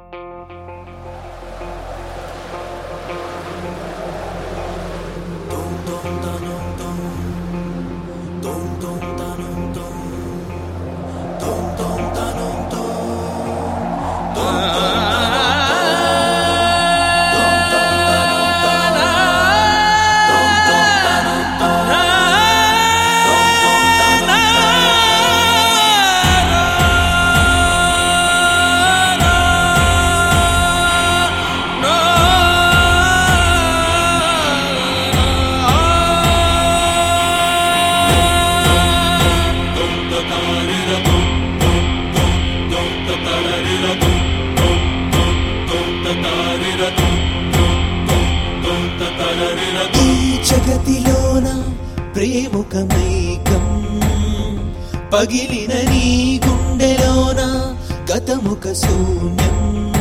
ఈ జగతిలోన ప్రేముకమైకం పగిలిన నీ గుండెలోన గతముక శూన్యం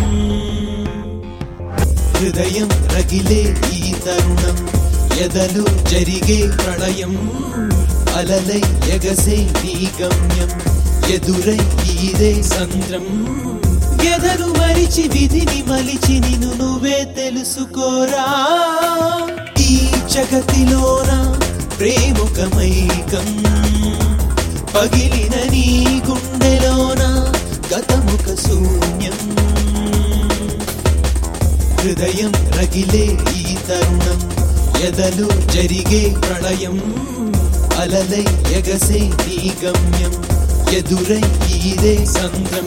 హృదయం రగిలే ఈ తరుణం ఎదలు జరిగే ప్రళయం అలలై ఎగసే నీ గమ్యం ఎదురై ఈదే సంద్రం ఎదరు మరిచి విధిని మలిచి నిన్ను నువ్వే తెలుసుకోరా ఈ జగతిలోన ప్రేముకమైకం పగిలిన నీ గుండెలోన గతముక శూన్యం హృదయం రగిలే ఈ తరుణం ఎదలు జరిగే ప్రళయం అలలై ఎగసే నీ గమ్యం ఎదురై ఈదే సంద్రం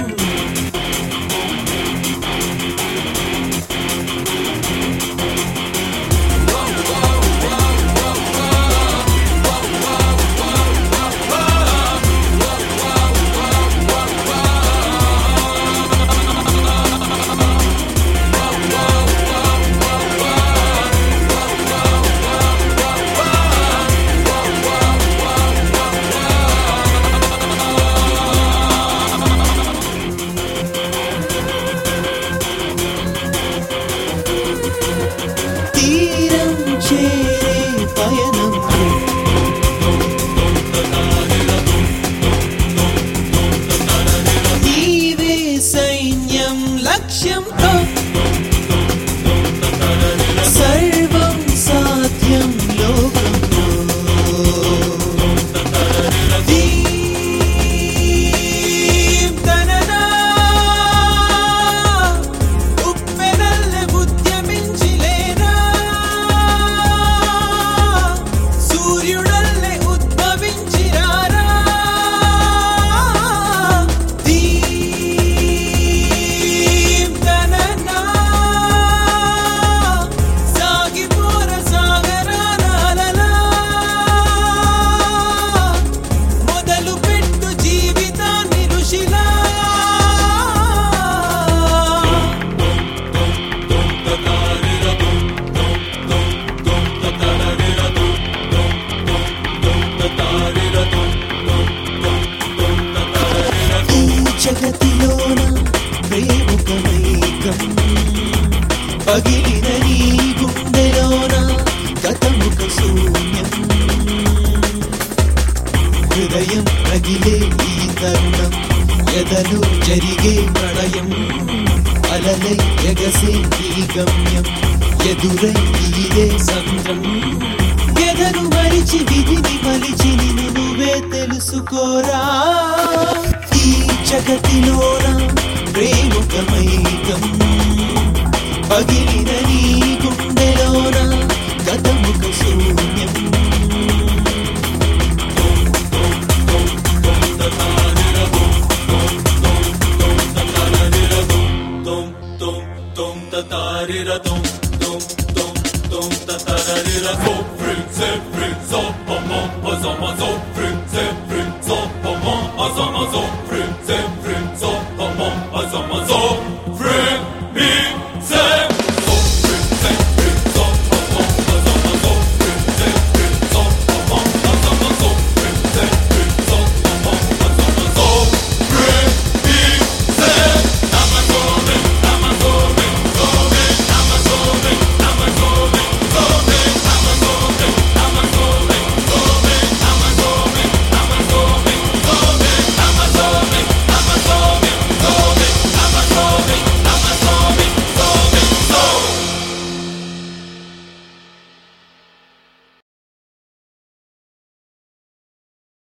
తీరం చేరే పయనం నీవే సైన్యం లక్ష్యంతో సర్వం సాధ్యం లోకంలో దీప్తననా ఉప్పెనల్లె ఉద్యమించిలేనా సూర్యుడల్లె ఉద్భవించిరారా దీప్తననా సాగిపోర సాగరాలలా మొదలు పెట్టు జీవితాన్ని ఋషిలా ఈ జగతిలోన ప్రేముకమైకం పగిలిన నీ గుండెలోన గతముక శూన్యం హృదయం రగిలే ఈ తరుణం ఎదలు జరిగే ప్రళయం అలలై ఎగసే ఈ గమ్యం ఎదురై ఈదే సంద్రం ఎదరు మరిచి విధిని మలిచి నిన్ను నువ్వే తెలుసుకోరా ఈ జగతిలోన ప్రేముకమైకం పగిలిన నీ గుండెలోన గతముక శూన్యం tum tum tum ta tarira tum tum tum tum ta tarira so free se free so pa ma pa za ma so free se free so pa ma a za ma so free se free so pa ma a za ma so